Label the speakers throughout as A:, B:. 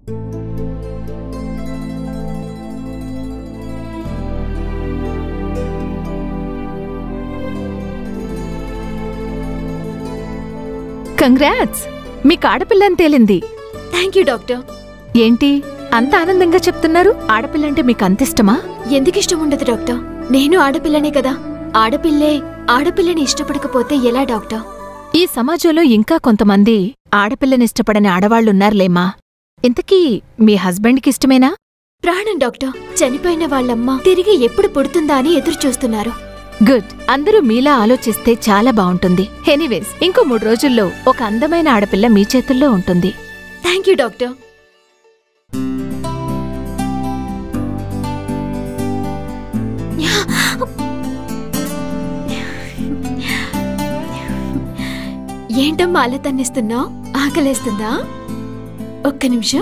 A: Congrats మీకు ఆడపిల్లని తేలింది
B: థ్యాంక్ యూ డాక్టర్
A: ఏంటి అంత ఆనందంగా చెప్తున్నారు ఆడపిల్లంటే మీకు అంత ఇష్టమా
B: ఎందుకు ఇష్టం ఉండదు డాక్టర్ నేను ఆడపిల్లనే కదా ఆడపిల్లే ఆడపిల్లని ఇష్టపడకపోతే ఎలా డాక్టర్
A: ఈ సమాజంలో ఇంకా కొంతమంది ఆడపిల్లని ఇష్టపడని ఆడవాళ్లున్నారులేమా ఇంతకీ మీ హస్బెండ్కి ఇష్టమేనా
B: ప్రాణం డాక్టర్ చనిపోయిన వాళ్ళమ్మ తిరిగి ఎప్పుడు పుడుతుందా అని ఎదురు చూస్తున్నారు
A: గుడ్ అందరూ మీలా ఆలోచిస్తే చాలా బావుంటుంది ఎనీవేస్ ఇంకో మూడు రోజుల్లో ఒక అందమైన ఆడపిల్ల మీ చేతుల్లో ఉంటుంది
B: థ్యాంక్ యూ డాక్టర్ ఏంటమ్మా అలా తన్నిస్తున్నావు ఆకలేస్తుందా ఒక్క నిమిషం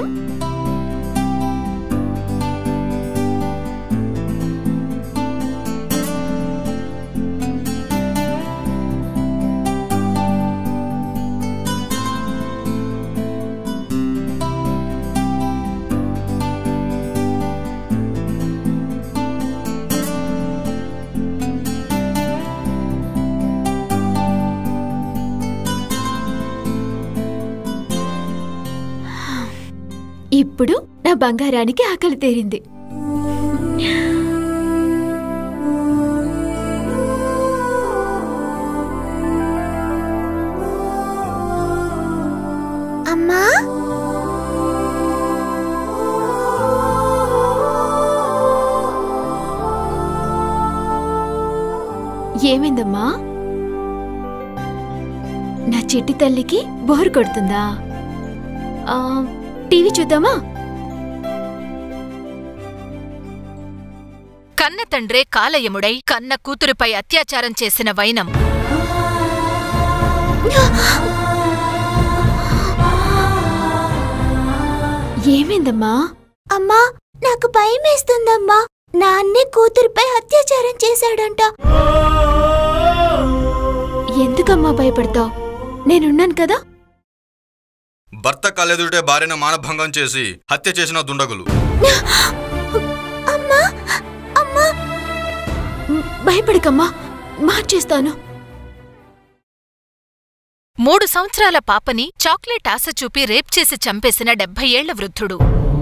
B: ఇప్పుడు నా బంగారానికి ఆకలి తీరింది
C: అమ్మా
B: ఏమైందమ్మా నా చిట్టి తల్లికి బోర్ కొడుతుందా ఆ, టీవీ చూద్దామా
A: కన్న తండ్రే కాలయముడై కన్న కూతురుపై అత్యాచారం చేసిన వైనం
B: ఏమైందమ్మా
C: అమ్మా నాకు భయం వేస్తుందమ్మా నాన్నే కూతురుపై అత్యాచారం చేశాడంట
B: ఎందుకమ్మా భయపడతావు నేనున్నాను కదా
D: భర్త కళ్ళెదుటే భార్యను మానభంగం చేసి హత్య చేసిన దుండగులు
C: అమ్మా అమ్మా
B: మ్, భయపడకమ్మా మార్చేస్తాను
A: మూడు సంవత్సరాల పాపని చాక్లెట్ ఆశ చూపి రేప్ చేసి చంపేసిన డెబ్బై ఏళ్ల వృద్ధుడు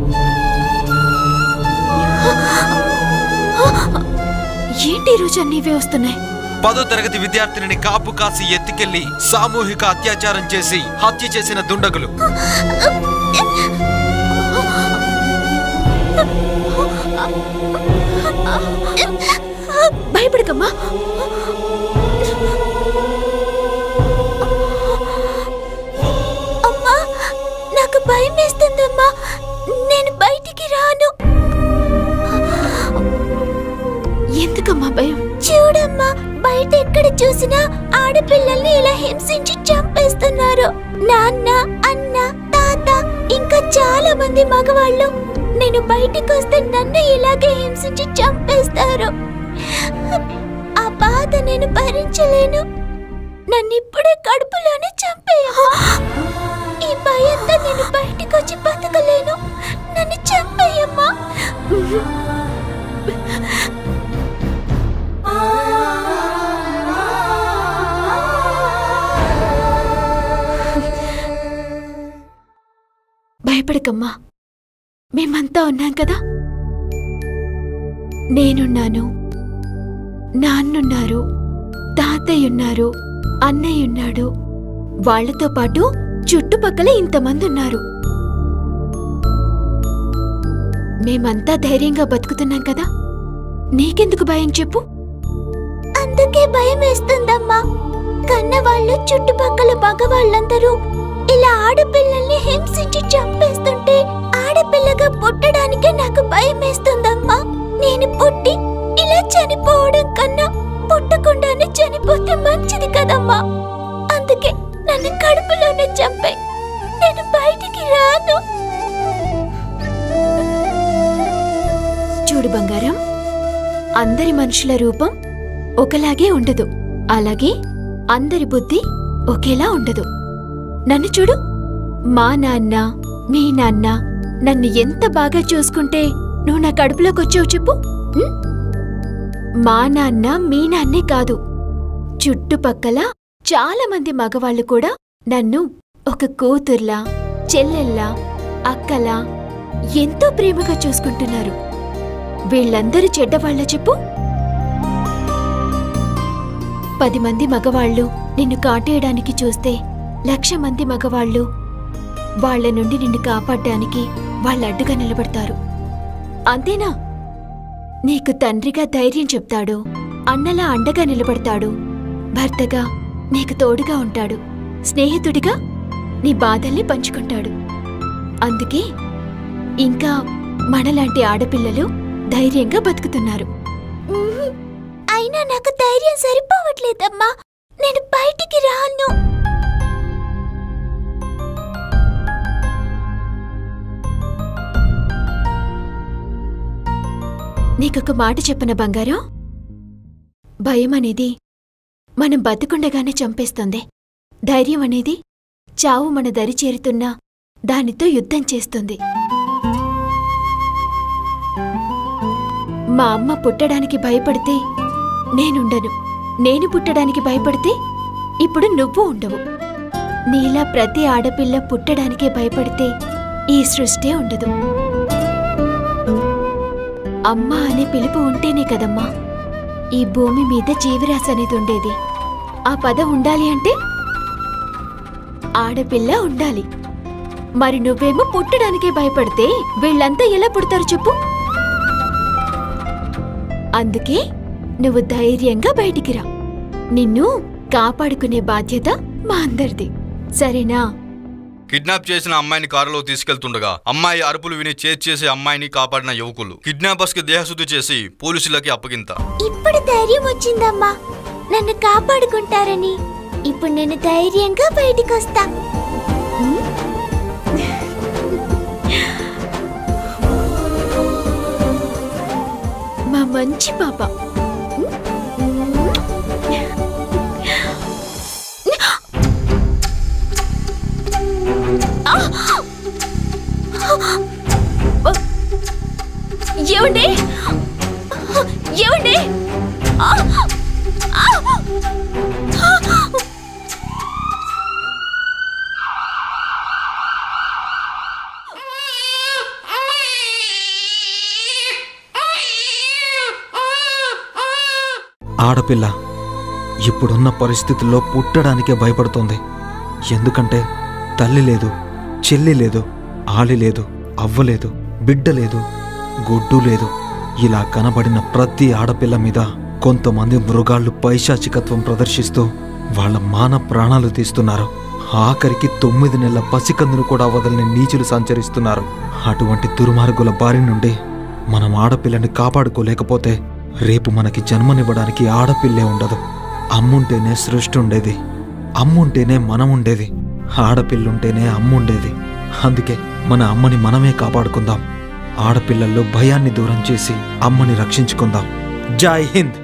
B: ఏంటి ఈ రోజు అన్నీవే వస్తున్నాయి
E: పదో తరగతి విద్యార్థినిని కాపు కాసి ఎత్తికెళ్లి సామూహిక అత్యాచారం చేసి హత్య చేసిన దుండగులు
B: భయపడకమ్మా
C: అమ్మా నాకు భయం వేస్తుందమ్మా నేను బయటికి రాను
B: ఎందుకమ్మా భయం
C: చూడమ్మా బయట ఎక్కడ చూసినా ఆడపిల్లల్ని ఇలా హింసించి చంపేస్తున్నారు నాన్న అన్న తాత ఇంకా చాలా మంది మగవాళ్ళు నేను బయటికి వస్తే నన్ను ఇలాగే హింసించి చంపేస్తారు ఆ బాధ నేను భరించలేను నన్ను ఇప్పుడే కడుపులోనే చంపేయమ్మా ఈ భయంతో నేను బయటికి వచ్చి బతకలేను నన్ను చంపేయమ్మా
B: భయపడకమ్మా మేమంతా ఉన్నాం కదా నేనున్నాను నాన్నున్నారు తాతయ్య ఉన్నారు అన్నయ్య ఉన్నాడు వాళ్లతో పాటు చుట్టుపక్కల ఇంతమంది ఉన్నారు మేమంతా ధైర్యంగా బతుకుతున్నాం కదా నీకెందుకు భయం చెప్పు
C: అందుకే భయం వేస్తుందమ్మా కన్నవాళ్ళు చుట్టుపక్కల మగవాళ్ళందరూ ఇలా ఆడపిల్లల్ని హింసించి చంపేస్తుంటే ఆడపిల్లగా పుట్టడానికే నాకు భయం వేస్తుందమ్మా నేను పుట్టి ఇలా చనిపోవడం కన్నా పుట్టకుండానే చనిపోతే మంచిది కదమ్మా అందుకే నన్ను కడుపులోనే చంపే నేను బయటికి రాను
B: చూడు బంగారం అందరి మనుషుల రూపం ఒకలాగే ఉండదు అలాగే అందరి బుద్ధి ఒకేలా ఉండదు నన్ను చూడు మా నాన్న మీ నాన్న నన్ను ఎంత బాగా చూసుకుంటే నువ్వు నా కడుపులోకి వచ్చావు చెప్పు ఉం? మా నాన్న మీ నాన్నే కాదు చుట్టుపక్కల చాలా మంది మగవాళ్ళు కూడా నన్ను ఒక కూతుర్లా చెల్లెల్లా అక్కలా ఎంతో ప్రేమగా చూసుకుంటున్నారు వీళ్ళందరూ చెడ్డవాళ్ళ చెప్పు పది మంది మగవాళ్ళు నిన్ను కాటేయడానికి చూస్తే లక్ష మంది మగవాళ్ళు వాళ్ళ నుండి నిన్ను కాపాడ్డానికి వాళ్ళ అడ్డుగా నిలబడతారు అంతేనా నీకు తండ్రిగా ధైర్యం చెప్తాడు అన్నలా అండగా నిలబడతాడు భర్తగా నీకు తోడుగా ఉంటాడు స్నేహితుడిగా నీ బాధల్ని పంచుకుంటాడు అందుకే ఇంకా మనలాంటి ఆడపిల్లలు ధైర్యంగా బతుకుతున్నారు
C: ఉహు. అయినా నాకు ధైర్యం సరిపోవట్లేదమ్మా నేను బయటికి రాను
B: నీకొక మాట చెప్పన బంగారం భయం అనేది మనం బతుకుండగానే చంపేస్తుంది ధైర్యం అనేది చావు మన దరి చేరుతున్నా దానితో యుద్ధం చేస్తుంది మా అమ్మ పుట్టడానికి భయపడితే నేనుండను నేను పుట్టడానికి భయపడితే ఇప్పుడు నువ్వు ఉండవు నీలా ప్రతి ఆడపిల్ల పుట్టడానికే భయపడితే ఈ సృష్టే ఉండదు అమ్మ అనే పిలుపు ఉంటేనే కదమ్మా ఈ భూమి మీద జీవరాశి అనేది ఉండేది ఆ పదం ఉండాలి అంటే ఆడపిల్ల ఉండాలి మరి నువ్వేమో పుట్టడానికే భయపడితే వీళ్ళంతా ఎలా పుడతారు చెప్పు అందుకే నువ్వు ధైర్యంగా బయటికి రా నిన్ను కాపాడుకునే బాధ్యత మా అందరిది సరేనా
D: కిడ్నాప్ చేసిన అమ్మాయిని కారులో తీసుకెళ్తుండగా అమ్మాయి అరుపులు విని చేర్చేసి అమ్మాయిని కాపాడిన యువకులు కిడ్నాపర్స్ కి దేహశుద్ధి చేసి పోలీసులకి అప్పగింత
C: ఇప్పుడు ధైర్యం వచ్చిందమ్మా నన్ను కాపాడుకుంటారని ఇప్పుడు నేను ధైర్యంగా బయటికి వస్తా
B: మా మంచి పాప ఏమండి ఏమండి
E: ఆడపిల్ల ఇప్పుడున్న పరిస్థితుల్లో పుట్టడానికే భయపడుతోంది ఎందుకంటే తల్లి లేదు చెల్లి లేదు ఆలి లేదు అవ్వ లేదు బిడ్డ లేదు గుడ్డు లేదు ఇలా కనబడిన ప్రతి ఆడపిల్ల మీద కొంతమంది మృగాళ్ళు పైశాచికత్వం ప్రదర్శిస్తూ వాళ్ళ మాన ప్రాణాలు తీస్తున్నారు ఆఖరికి తొమ్మిది నెలల పసికందును కూడా వదలని నీచులు సంచరిస్తున్నారు అటువంటి దుర్మార్గుల బారి నుండి మనం ఆడపిల్లని కాపాడుకోలేకపోతే రేపు మనకి జన్మనివ్వడానికి ఆడపిల్లే ఉండదు అమ్ముంటేనే సృష్టి ఉండేది అమ్ముంటేనే మనం ఉండేది ఆడపిల్లుంటేనే అమ్ముండేది అందుకే మన అమ్మని మనమే కాపాడుకుందాం ఆడపిల్లల్లో భయాన్ని దూరం చేసి అమ్మని రక్షించుకుందాం జై హింద్